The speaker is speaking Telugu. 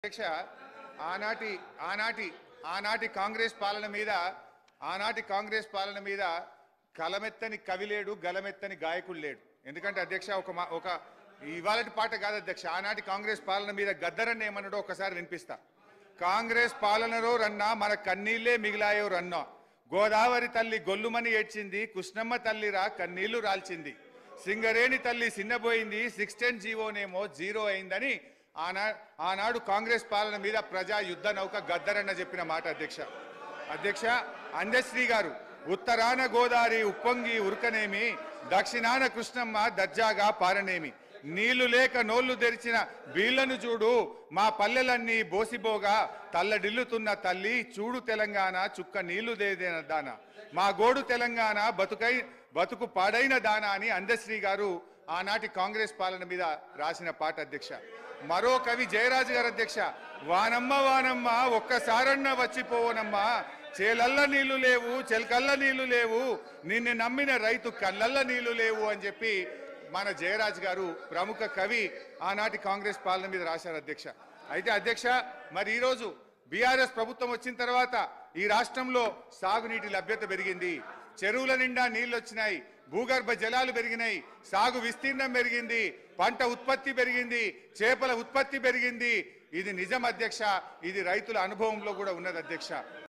అధ్యక్ష ఆనాటి ఆనాటి ఆనాటి కాంగ్రెస్ పాలన మీద ఆనాటి కాంగ్రెస్ పాలన మీద కలమెత్తని కవి లేడు గలమెత్తని గాయకుడు లేడు ఎందుకంటే అధ్యక్ష ఒక మా- ఒక ఇవాళటి పాట కాదు అధ్యక్ష ఆనాటి కాంగ్రెస్ పాలన మీద గద్దరన్న ఏమన్నాడో ఒకసారి వినిపిస్తా కాంగ్రెస్ పాలనలో రన్నా మన కన్నీళ్లే మిగిలాయో రన్నా గోదావరి తల్లి గొల్లుమని ఏడ్చింది కృష్ణమ్మ తల్లిరా కన్నీళ్లు రాల్చింది సింగరేణి తల్లి సిన్నబోయింది సిక్స్ టెన్ జీవోనేమో జీరో అయిందని ఆనా ఆనాడు కాంగ్రెస్ పాలన మీద ప్రజా యుద్ధ నౌక గద్దరన్న చెప్పిన మాట అధ్యక్ష అధ్యక్ష అందశ్రీ గారు ఉత్తరాన గోదావరి ఉప్పొంగి ఉరకనేమి దక్షిణాన కృష్ణమ్మ దర్జాగా పారనేమి నీళ్లు లేక నోళ్లు తెరిచిన బీళ్లను చూడు మా పల్లెలన్నీ బోసిబోగా తల్లడిల్లుతున్న తల్లి చూడు తెలంగాణ చుక్క నీళ్లు దేదేన దాన మా గోడు తెలంగాణ బతుకై బతుకు పాడైన దాన అని అందశ్రీ గారు ఆనాటి కాంగ్రెస్ పాలన మీద రాసిన పాట అధ్యక్ష మరో కవి జయరాజు గారు అధ్యక్ష వానమ్మ వానమ్మ ఒక్కసారన్న వచ్చిపోవనమ్మా చేలల్ల నీళ్లు లేవు చెలకల్ల నీళ్లు లేవు నిన్ను నమ్మిన రైతు కళ్ళల్ల నీళ్లు లేవు అని చెప్పి మన జయరాజ్ గారు ప్రముఖ కవి ఆనాటి కాంగ్రెస్ పాలన మీద రాశారు అధ్యక్ష అయితే అధ్యక్ష మరి ఈరోజు బీఆర్ఎస్ ప్రభుత్వం వచ్చిన తర్వాత ఈ రాష్ట్రంలో సాగునీటి లభ్యత పెరిగింది చెరువుల నిండా నీళ్లు వచ్చినాయి భూగర్భ జలాలు పెరిగినాయి సాగు విస్తీర్ణం పెరిగింది పంట ఉత్పత్తి పెరిగింది చేపల ఉత్పత్తి పెరిగింది ఇది నిజం అధ్యక్ష ఇది రైతుల అనుభవంలో కూడా ఉన్నది అధ్యక్ష